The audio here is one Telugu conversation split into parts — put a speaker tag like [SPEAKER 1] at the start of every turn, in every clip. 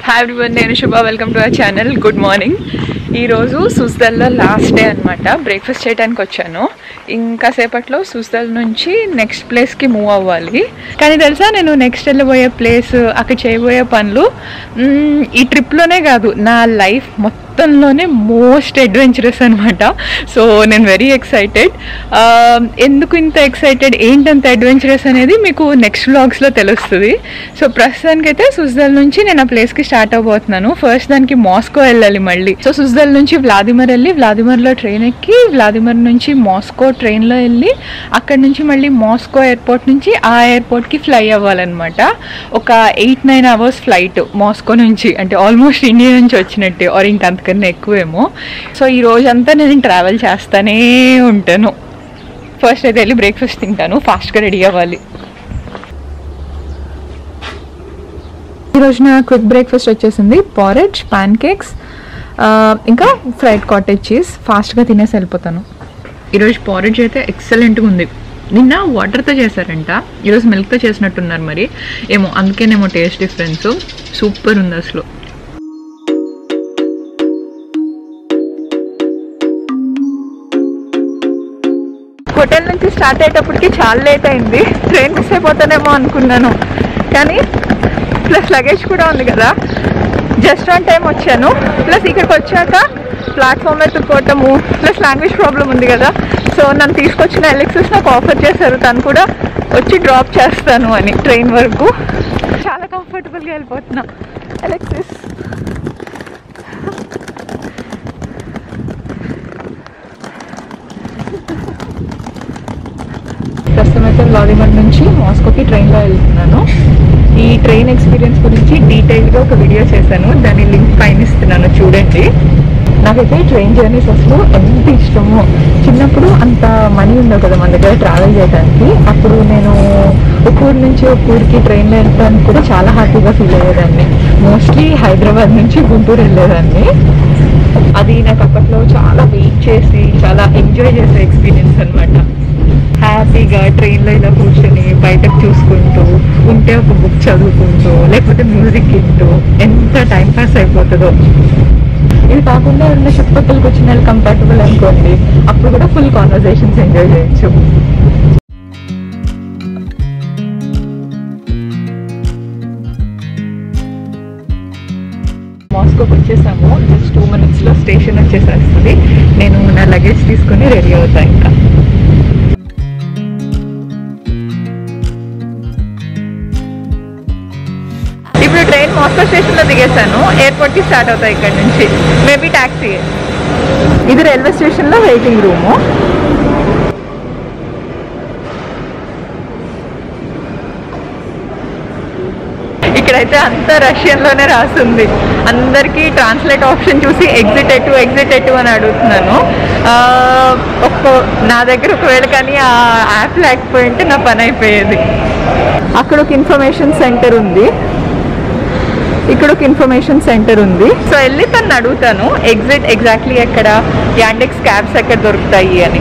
[SPEAKER 1] హాయ్ ఎవ్రీవన్ నేను Shubha welcome to our channel good morning ఈరోజు సుస్దల్లో లాస్ట్ డే అనమాట బ్రేక్ఫాస్ట్ చేయడానికి వచ్చాను ఇంకా సేపట్లో సుస్దల్ నుంచి నెక్స్ట్ ప్లేస్కి మూవ్ అవ్వాలి కానీ తెలుసా నేను నెక్స్ట్ వెళ్ళబోయే ప్లేస్ అక్కడ చేయబోయే పనులు మ్మ్, ఈ ట్రిప్లోనే కాదు నా లైఫ్ మొత్తంలోనే మోస్ట్ అడ్వెంచరస్ అనమాట సో నేను వెరీ ఎక్సైటెడ్ ఎందుకు ఇంత ఎక్సైటెడ్ ఏంటంత అడ్వెంచరస్ అనేది మీకు నెక్స్ట్ వ్లాగ్స్లో తెలుస్తుంది సో ప్రస్తుతానికైతే సుజ్దల్ నుంచి నేను ఆ ప్లేస్కి స్టార్ట్ అవబోతున్నాను ఫస్ట్ దానికి మాస్కో వెళ్ళాలి మళ్ళీ సో సుజ్దల్ నుంచి వ్లాదిమర్ వెళ్ళి వ్లాదిమర్లో ట్రైన్ ఎక్కి వ్లాదిమర్ నుంచి మాస్కో ట్రైన్లో వెళ్ళి అక్కడ నుంచి మళ్ళీ మాస్కో ఎయిర్పోర్ట్ నుంచి ఆ ఎయిర్పోర్ట్కి ఫ్లై అవ్వాలన్నమాట ఒక eight nine hours flight Moscow నుంచి అంటే ఆల్మోస్ట్ ఇండియా నుంచి వచ్చినట్టే ఆర్ ఇంకా అంతకన్నా ఎక్కువేమో సో ఈ రోజంతా నేను ట్రావెల్ చేస్తానే ఉంటాను ఫస్ట్ అయితే వెళ్ళి బ్రేక్ఫాస్ట్ తింటాను ఫాస్ట్గా రెడీ అవ్వాలి ఈరోజు నా క్విక్ బ్రేక్ఫాస్ట్ వచ్చేసింది పారెజ్ పాన్ కేక్స్ ఇంకా ఫ్రైడ్ కాటేజ్ చీజ్ ఫాస్ట్గా తినేసి వెళ్ళిపోతాను ఈరోజు పారెజ్ అయితే ఎక్సలెంట్గా ఉంది నిన్న వాటర్తో చేశారంట ఈరోజు మిల్క్తో చేసినట్టున్నారు మరి ఏమో అందుకేనేమో టేస్ట్ డిఫరెన్స్ సూపర్ ఉంది అసలు హోటల్ నుంచి స్టార్ట్ అయ్యేటప్పటికి చాలా లేట్ అయింది ట్రైన్ మిస్ అయిపోతానేమో అనుకున్నాను కానీ ప్లస్ లగేజ్ కూడా ఉంది కదా జస్ట్ ఆన్ టైం వచ్చాను ప్లస్ ఇక్కడికి వచ్చాక ప్లాట్ఫామ్ ఎత్తుకోవటము ప్లస్ లాంగ్వేజ్ ప్రాబ్లం ఉంది కదా సో నన్ను తీసుకొచ్చిన ఎలెక్సెస్ నాకు ఆఫర్ చేశారు తను కూడా వచ్చి డ్రాప్ చేస్తాను అని ట్రైన్ వరకు చాలా కంఫర్టబుల్గా వెళ్ళిపోతున్నా ఎలెక్సెస్ ప్రస్తుతం అయితే వ్లాదిమర్ నుంచి మాస్కోకి ట్రైన్లో వెళ్తున్నాను ఈ ట్రైన్ ఎక్స్పీరియన్స్ గురించి డీటెయిల్గా ఒక వీడియో చేశాను దాని లింక్ పైన ఇస్తున్నాను చూడండి నాకైతే ట్రైన్ జర్నీస్ అసలు ఎంత ఇష్టమో చిన్నప్పుడు అంత మనీ ఉండవు కదా మన దగ్గర ట్రావెల్ చేయడానికి అప్పుడు నేను ఒక ఊరు నుంచి ఒక ఊరికి ట్రైన్లో వెళ్ళడానికి కూడా చాలా హ్యాపీగా ఫీల్ అయ్యేదాన్ని మోస్ట్లీ హైదరాబాద్ నుంచి గుంటూరు వెళ్ళేదాన్ని అది నాకు అప్పట్లో చాలా వెయిట్ చేసి చాలా ఎంజాయ్ చేసే ఎక్స్పీరియన్స్ అనమాట హ్యాపీగా ట్రైన్లో ఇలా కూర్చొని బయటకు చూసుకుంటూ ఉంటే ఒక బుక్ చదువుకుంటూ లేకపోతే మ్యూజిక్ వింటూ ఎంత టైం పాస్ అయిపోతుందో ఇది కాకుండా ఎవరైనా చుట్టుపక్కలకి వచ్చిన వాళ్ళు కంఫర్టబుల్ అనుకోండి అప్పుడు కూడా ఫుల్ కాన్వర్సేషన్స్ ఎంజాయ్ చేయొచ్చు మాస్కోకి వచ్చేసాము జస్ట్ టూ మినిట్స్లో స్టేషన్ వచ్చేసేస్తుంది నేను నా లగేజ్ తీసుకుని రెడీ అవుతాను ఇంకా ఇప్పుడు ట్రైన్ మాస్కో స్టేషన్లో దిగేశాను ఎయిర్పోర్ట్కి స్టార్ట్ అవుతాయి ఇక్కడ నుంచి మేబీ ట్యాక్సీ ఇది రైల్వే స్టేషన్లో వెయిటింగ్ రూము ఇక్కడైతే అంతా రష్యన్లోనే రాస్తుంది అందరికీ ట్రాన్స్లేట్ ఆప్షన్ చూసి ఎగ్జిట్ ఎటు ఎగ్జిట్ ఎటు అని అడుగుతున్నాను ఆ, ఒక్క నా దగ్గర ఒకవేళ కానీ ఆ యాప్ లేకపోయింటే నా పని అయిపోయేది అక్కడ ఒక ఇన్ఫర్మేషన్ సెంటర్ ఉంది ఇక్కడ ఒక ఇన్ఫర్మేషన్ సెంటర్ ఉంది సో వెళ్ళి తను అడుగుతాను ఎగ్జిట్ ఎగ్జాక్ట్లీ ఎక్కడ యాండెక్స్ క్యాబ్స్ ఎక్కడ దొరుకుతాయి అని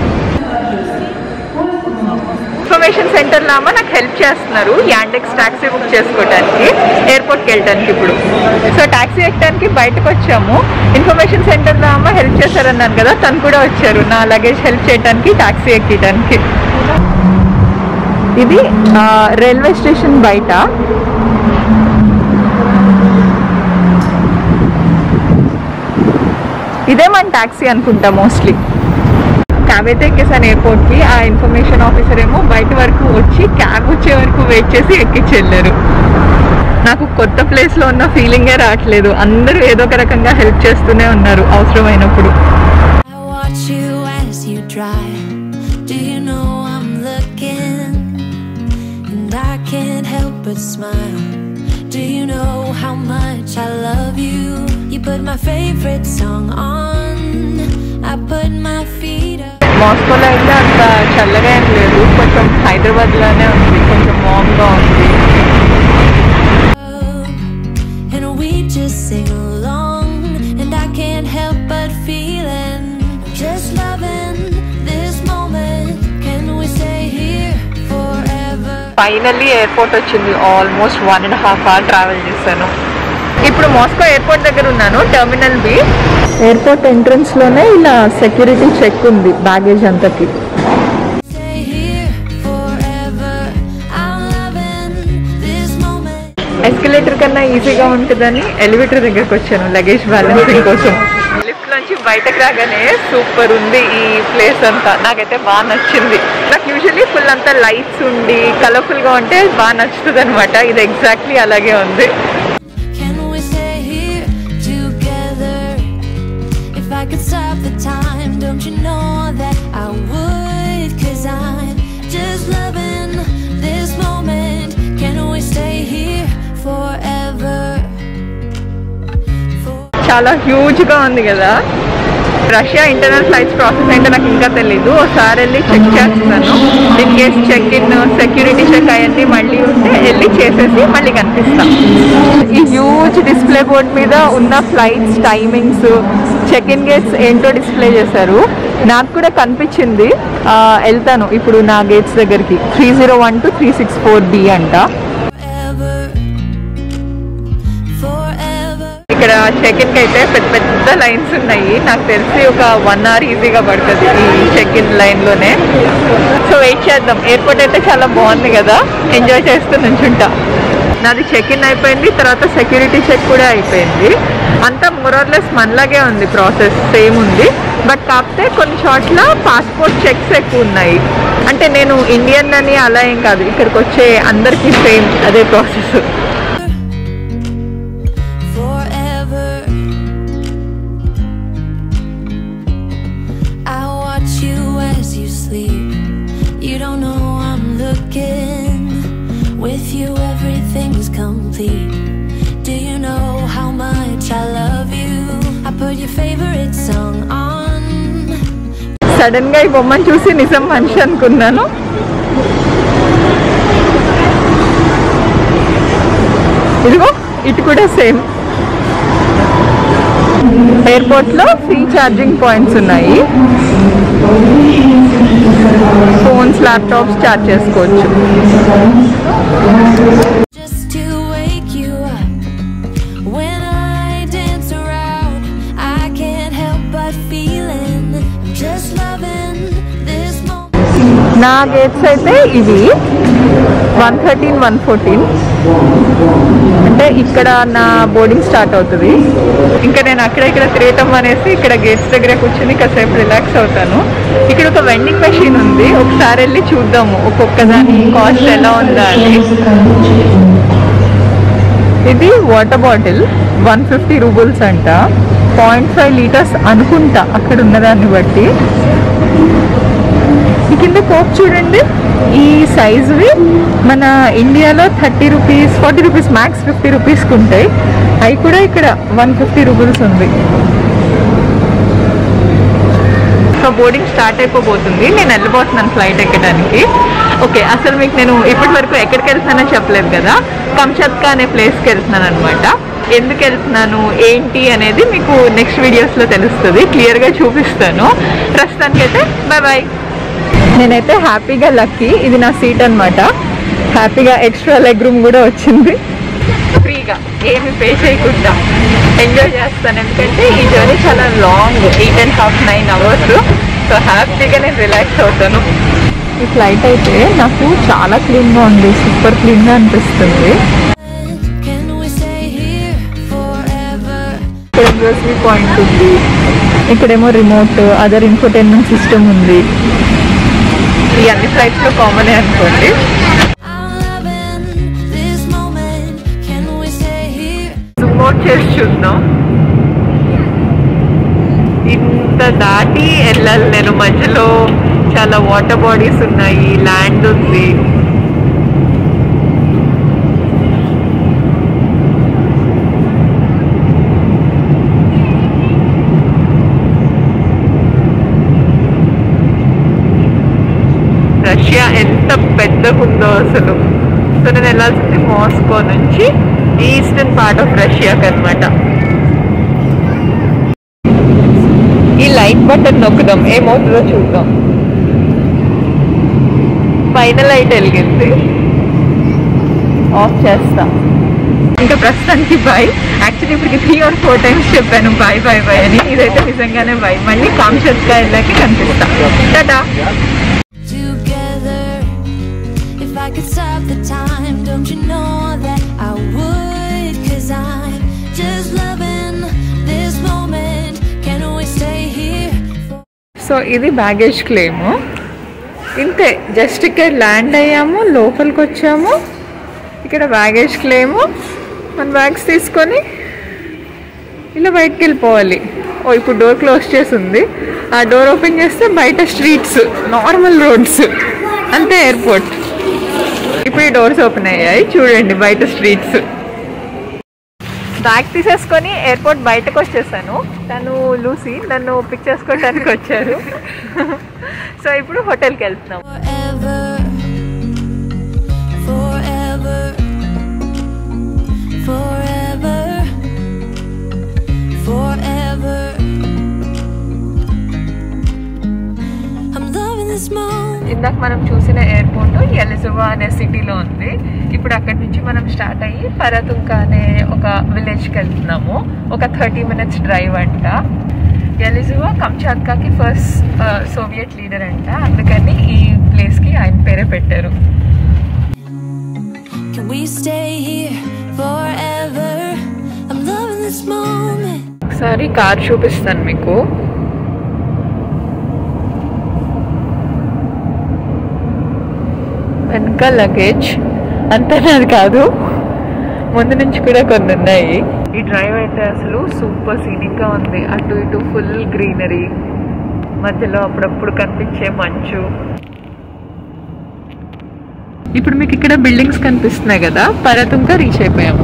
[SPEAKER 1] ఇన్ఫర్మేషన్ సెంటర్ లామా నాకు హెల్ప్ చేస్తున్నారు యాండెక్స్ ట్యాక్సీ బుక్ చేసుకోవడానికి ఎయిర్పోర్ట్కి వెళ్ళడానికి ఇప్పుడు సో ట్యాక్సీ ఎక్కడానికి బయటకు వచ్చాము ఇన్ఫర్మేషన్ సెంటర్ లామా హెల్ప్ చేశారన్నాను కదా తను కూడా వచ్చారు నా లగేజ్ హెల్ప్ చేయడానికి ట్యాక్సీ ఎక్కడానికి ఇది ఆ, రైల్వే స్టేషన్ బయట ఇదే మన ట్యాక్సీ అనుకుంటా మోస్ట్లీ క్యాబ్ అయితే ఎక్కేసాను ఎయిర్పోర్ట్కి ఆ ఇన్ఫర్మేషన్ ఆఫీసర్ ఏమో బయట వరకు వచ్చి క్యాబ్ వచ్చే వరకు వెయిట్ చేసి ఎక్కించి వెళ్ళారు నాకు కొత్త ప్లేస్లో ఉన్న ఫీలింగే రావట్లేదు అందరూ ఏదో ఒక రకంగా హెల్ప్ చేస్తూనే ఉన్నారు అవసరమైనప్పుడు
[SPEAKER 2] I watch you as you drive. Do you know I'm looking? And I can't help but smile. Do you know how much I love you? You put my favorite song on. I put my feet up.
[SPEAKER 1] మాస్కోలో అయితే అంత చల్లగా ఏం లేదు కొంచెం హైదరాబాద్లోనే ఉంది కొంచెం వామ్గా ఉంది
[SPEAKER 2] And we just sing along. And I can't help but feeling. Just loving this moment. Can we stay here forever?
[SPEAKER 1] Finally airport వచ్చింది almost one and half hour travel చేశాను ఇప్పుడు మాస్కో ఎయిర్పోర్ట్ దగ్గర ఉన్నాను టెర్మినల్ బి ఎయిర్పోర్ట్ ఎంట్రన్స్ లోనే ఇలా సెక్యూరిటీ చెక్ ఉంది బ్యాగేజ్ అంతకి
[SPEAKER 2] Stay here forever. I'm loving this moment.
[SPEAKER 1] Escalator కన్నా ఈజీగా ఉంటుందని ఎలివేటర్ దగ్గరకు వచ్చాను లగేజ్ బ్యాలెన్సింగ్ కోసం లిఫ్ట్ నుంచి బయటకు రాగానే సూపర్ ఉంది ఈ ప్లేస్ అంతా నాకైతే బాగా నచ్చింది నాకు యూజువల్లీ ఫుల్ అంతా లైట్స్ ఉండి కలర్ఫుల్ గా ఉంటే బాగా నచ్చుతుంది అనమాట ఇది ఎగ్జాక్ట్లీ అలాగే ఉంది
[SPEAKER 2] Can we stay here together? If I could stop the time, don't you know that I would? Cause I'm just loving this moment. Can we stay here forever? For
[SPEAKER 1] చాలా హ్యూజ్ గా ఉంది కదా రష్యా ఇంటర్నల్ ఫ్లైట్స్ ప్రాసెస్ ఏంటో నాకు ఇంకా తెలీదు ఒకసారి వెళ్ళి చెక్ చేస్తాను in case check in security check అవన్నీ మళ్ళీ ఉంటే వెళ్ళి చేసేసి మళ్ళీ కనిపిస్తాం ఈ హ్యూజ్ డిస్ప్లే బోర్డ్ మీద ఉన్న flights timings check in gates ఏంటో డిస్ప్లే చేశారు నాకు కూడా కనిపించింది ఆ, వెళ్తాను ఇప్పుడు నా గేట్స్ దగ్గరికి three zero one two three six four B అంట
[SPEAKER 2] forever. Forever.
[SPEAKER 1] ఇక్కడ చెక్ ఇన్ కి అయితే పెద్ద పెద్ద లైన్స్ ఉన్నాయి నాకు తెలిసి ఒక వన్ అవర్ ఈజీగా పడుతుంది ఈ చెక్ ఇన్ లైన్ లోనే సో వెయిట్ చేద్దాం ఎయిర్పోర్ట్ అయితే చాలా బాగుంది కదా ఎంజాయ్ చేస్తూ నుంచుంటా నాది చెక్ ఇన్ అయిపోయింది తర్వాత సెక్యూరిటీ చెక్ కూడా అయిపోయింది అంతా మోరర్లెస్ మనలాగే ఉంది ప్రాసెస్ సేమ్ ఉంది బట్ కాకపోతే కొన్ని చోట్ల పాస్పోర్ట్ చెక్స్ ఎక్కువ ఉన్నాయి అంటే నేను ఇండియన్ అని అలా ఏం కాదు ఇక్కడికి వచ్చే అందరికీ సేమ్ అదే process
[SPEAKER 2] forever. I watch you as you sleep. You don't know I'm looking. With you, everything's complete. Do you know how much I love you? I put your favorite song on.
[SPEAKER 1] Sudden గా ఈ బొమ్మను చూసి నిజం మనిషి అనుకున్నాను ఇదిగో ఇటు కూడా సేమ్ ఎయిర్పోర్ట్ లో ఫ్రీ ఛార్జింగ్ పాయింట్స్ ఉన్నాయి ఫోన్స్ ల్యాప్టాప్స్ ఛార్జ్ చేసుకోవచ్చు
[SPEAKER 2] Just to wake you up. When I dance around, I can't help but feeling. I'm just loving this moment.
[SPEAKER 1] నా గేట్స్ అయితే ఇవి వన్ థర్టీన్ వన్ ఫోర్టీన్ అంటే ఇక్కడ నా బోర్డింగ్ స్టార్ట్ అవుతుంది ఇంకా నేను అక్కడ ఇక్కడ తిరగటం అనేసి ఇక్కడ గేట్స్ దగ్గర కూర్చొని కాసేపు రిలాక్స్ అవుతాను ఇక్కడ ఒక వెండింగ్ మెషిన్ ఉంది ఒకసారి వెళ్ళి చూద్దాము ఒక్కొక్క దాని కాస్ట్ ఎలా ఉందా అని ఇది water bottle one fifty roubles అంట పాయింట్ ఫైవ్ లీటర్స్ అనుకుంటా అక్కడ ఉన్నదాన్ని బట్టి ఈ కింద కోక్ చూడండి ఈ సైజువి మన ఇండియాలో thirty rupees forty rupees max fifty రూపీస్కి ఉంటాయి అవి కూడా ఇక్కడ వన్ ఫిఫ్టీ రూపీస్ ఉంది సో బోర్డింగ్ స్టార్ట్ అయిపోబోతుంది నేను వెళ్ళిపోతున్నాను ఫ్లైట్ ఎక్కడానికి ఓకే అసలు మీకు నేను ఇప్పటి వరకు ఎక్కడికి వెళ్తున్నానో చెప్పలేదు కదా కంచత్కా అనే ప్లేస్కి వెళ్తున్నాను అనమాట ఎందుకు వెళ్తున్నాను ఏంటి అనేది మీకు నెక్స్ట్ వీడియోస్లో తెలుస్తుంది క్లియర్గా చూపిస్తాను ప్రస్తుతానికైతే బాయ్ బాయ్ నేనైతే హ్యాపీగా లక్కీ ఇది నా సీట్ అన్నమాట హ్యాపీగా ఎక్స్ట్రా లెగ్ రూమ్ కూడా వచ్చింది ఫ్రీగా ఏమి పే చేయకుండా ఎంజాయ్ చేస్తాను ఎందుకంటే ఈ జర్నీ చాలా long eight and half nine hours so హ్యాపీగా నేను రిలాక్స్ అవుతాను ఈ ఫ్లైట్ అయితే నాకు చాలా క్లీన్గా ఉంది సూపర్ క్లీన్గా అనిపిస్తుంది
[SPEAKER 2] Can we stay here forever?
[SPEAKER 1] ఇక్కడ యూఎస్బీ పాయింట్ ఉంది ఇక్కడేమో రిమోట్ అదర్ ఇన్ఫోటైన్మెంట్ సిస్టమ్ ఉంది ఈ అన్ని ఫ్లైట్స్లో కామనే అనుకోండి
[SPEAKER 2] I'm loving this moment. Can we stay here?
[SPEAKER 1] Zoom out చేసి చూద్దాం ఇంత దాటి వెళ్ళాలి నేను మధ్యలో చాలా వాటర్ బాడీస్ ఉన్నాయి ల్యాండ్ ఉంది రష్యా ఎంత పెద్దగుందో అసలు సో నేను వెళ్ళాల్సింది మాస్కో నుంచి ఈస్టర్న్ పార్ట్ ఆఫ్ రష్యాకి అనమాట ఈ లైట్ బటన్ నొక్కుదాం ఏమవుతుందో చూద్దాం పైన లైట్ వెలిగింది ఆఫ్ చేస్తా ఇంకా ప్రస్తుతానికి బాయ్ యాక్చువల్లీ ఇప్పటికి త్రీ ఆర్ ఫోర్ టైమ్స్ చెప్పాను బాయ్ బాయ్ బాయ్ అని ఇదైతే నిజంగానే బాయ్ మళ్ళీ కాంషత్గా వెళ్ళాక కనిపిస్తా tata
[SPEAKER 2] together. If I could stop the time, don't you know that I would? Cause I'm just loving this moment. Can we stay here? For-
[SPEAKER 1] so ఇది బ్యాగేజ్ క్లెయిమ్ ఇంతే జస్ట్ ఇక్కడ ల్యాండ్ అయ్యాము లోపలికి వచ్చాము ఇక్కడ బ్యాగేజ్ క్లెయిమ్ మన బ్యాగ్స్ తీసుకొని ఇలా బయటకు వెళ్ళిపోవాలి ఓ ఇప్పుడు డోర్ క్లోజ్ చేసి ఉంది ఆ డోర్ ఓపెన్ చేస్తే బయట స్ట్రీట్స్ నార్మల్ రోడ్స్ అంతే ఎయిర్పోర్ట్ ఇప్పుడు ఈ డోర్స్ ఓపెన్ అయ్యాయి చూడండి బయట స్ట్రీట్స్ బ్యాగ్ తీసేసుకొని ఎయిర్పోర్ట్ బయటకు వచ్చేసాను తను లూసీ నన్ను పిక్ చేసుకోవడానికి వచ్చారు సో ఇప్పుడు హోటల్కి వెళ్తున్నాం
[SPEAKER 2] Forever, forever, forever, forever. I'm loving this moment.
[SPEAKER 1] ఇందాక మనం చూసిన ఎయిర్పోర్ట్ ఎలిజబా అనే సిటీలో ఉంది ఇప్పుడు అక్కడి నుంచి మనం స్టార్ట్ అయ్యి పరతుంక అనే ఒక విలేజ్కి వెళ్తున్నాము ఒక థర్టీ మినిట్స్ డ్రైవ్ అంట ఎలిజబా కంచాత్కాకి ఫస్ట్ సోవియట్ లీడర్ అంట అందుకని ఈ ప్లేస్కి ఆయన పేరే పెట్టారు
[SPEAKER 2] Can we stay here forever? I'm loving this moment.
[SPEAKER 1] ఒకసారి కార్ చూపిస్తాను మీకు వెనక లగేజ్ అంతా నాది కాదు ముందు నుంచి కూడా కొన్ని ఉన్నాయి ఈ డ్రైవ్ అయితే అసలు సూపర్ సీనిక్ గా ఉంది అటు ఇటు ఫుల్ గ్రీనరీ మధ్యలో అప్పుడప్పుడు కనిపించే మంచు ఇప్పుడు మీకు ఇక్కడ బిల్డింగ్స్ కనిపిస్తున్నాయి కదా పరతుంక రీచ్ అయిపోయాము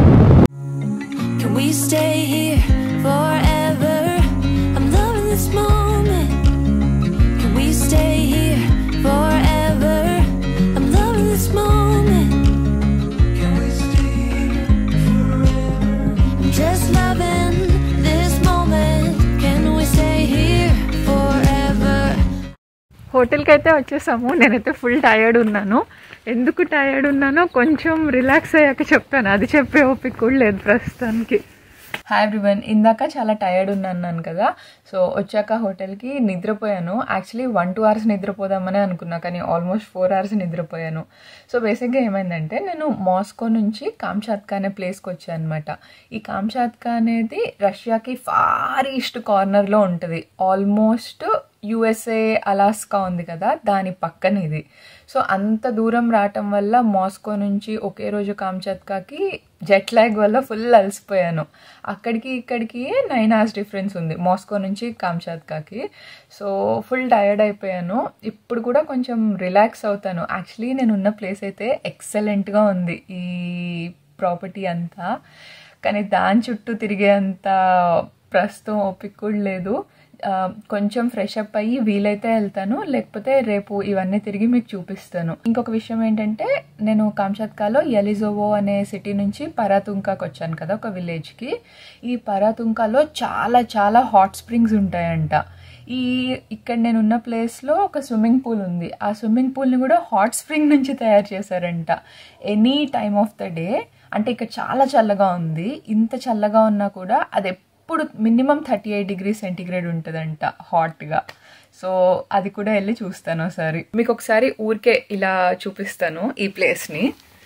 [SPEAKER 2] Can we stay here forever? I'm loving this moment. Can we stay here forever? I'm loving this moment. Can we stay here forever? I'm just loving this moment. Can we stay here forever?
[SPEAKER 1] హోటల్కి అయితే వచ్చేసాము నేనైతే ఫుల్ టయర్డ్ ఉన్నాను ఎందుకు టయర్డ్ ఉన్నానో కొంచెం రిలాక్స్ అయ్యాక చెప్తాను అది చెప్పే ఓపిక కూడా లేదు ప్రస్తుతానికి హాయ్ ఎవ్రీవన్ ఇందాక చాలా టయర్డ్ ఉన్నాను కదా సో వచ్చాక హోటల్కి నిద్రపోయాను యాక్చువల్లీ వన్ టూ అవర్స్ నిద్రపోదామని అనుకున్నా కానీ ఆల్మోస్ట్ ఫోర్ అవర్స్ నిద్రపోయాను సో బేసిక్గా ఏమైందంటే నేను మాస్కో నుంచి కామ్చాత్కా అనే ప్లేస్కి వచ్చాను అనమాట ఈ కామ్చాత్కా అనేది రష్యాకి ఫార్ ఈస్ట్ కార్నర్లో ఉంటుంది ఆల్మోస్ట్ యుఎస్ఏ అలాస్కా ఉంది కదా దాని పక్కన ఇది సో అంత దూరం రావటం వల్ల మాస్కో నుంచి ఒకే రోజు కామ్చత్కాకి జెట్ లాగ్ వల్ల ఫుల్ అలసిపోయాను అక్కడికి ఇక్కడికి నైన్ అవర్స్ డిఫరెన్స్ ఉంది మాస్కో నుంచి కామ్చత్కాకి సో ఫుల్ టయర్డ్ అయిపోయాను ఇప్పుడు కూడా కొంచెం రిలాక్స్ అవుతాను యాక్చువల్లీ నేను ఉన్న ప్లేస్ అయితే ఎక్సలెంట్గా ఉంది ఈ ప్రాపర్టీ అంతా కానీ దాని చుట్టూ తిరిగే అంత ప్రస్తుతం ఓపిక కూడా లేదు ఆ, కొంచెం ఫ్రెష్ అప్ అయ్యి వీలైతే వెళ్తాను లేకపోతే రేపు ఇవన్నీ తిరిగి మీకు చూపిస్తాను ఇంకొక విషయం ఏంటంటే నేను కాంచత్కాలో ఎలిజోవో అనే సిటీ నుంచి పరాతుంకాకి వచ్చాను కదా ఒక విలేజ్కి ఈ పరాతుంకాలో చాలా చాలా హాట్ స్ప్రింగ్స్ ఉంటాయంట ఈ ఇక్కడ నేను ఉన్న ప్లేస్లో ఒక స్విమ్మింగ్ పూల్ ఉంది ఆ స్విమ్మింగ్ పూల్ని కూడా హాట్ స్ప్రింగ్ నుంచి తయారు చేశారంట any time of the day అంటే ఇక్కడ చాలా చల్లగా ఉంది ఇంత చల్లగా ఉన్నా కూడా అది ఎప్పుడు minimum thirty eight degree centigrade ఉంటుందంట హాట్గా సో అది కూడా వెళ్ళి చూస్తాను ఒకసారి మీకు ఒకసారి ఊరికే ఇలా చూపిస్తాను ఈ ప్లేస్ని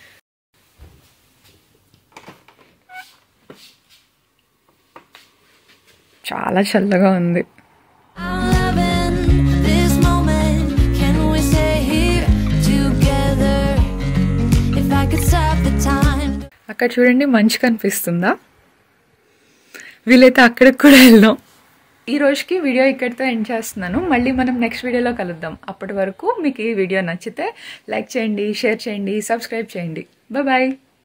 [SPEAKER 1] చాలా చల్లగా ఉంది
[SPEAKER 2] I'm loving this moment. Can we stay here together? If I could stop the time.
[SPEAKER 1] అక్కడ చూడండి మంచు కనిపిస్తుందా వీలైతే అక్కడికి కూడా వెళ్దాం ఈ రోజుకి వీడియో ఇక్కడితో ఎండ్ చేస్తున్నాను మళ్ళీ మనం నెక్స్ట్ వీడియోలో కలుద్దాం అప్పటి వరకు మీకు ఈ వీడియో నచ్చితే లైక్ చేయండి షేర్ చేయండి సబ్స్క్రైబ్ చేయండి బాయ్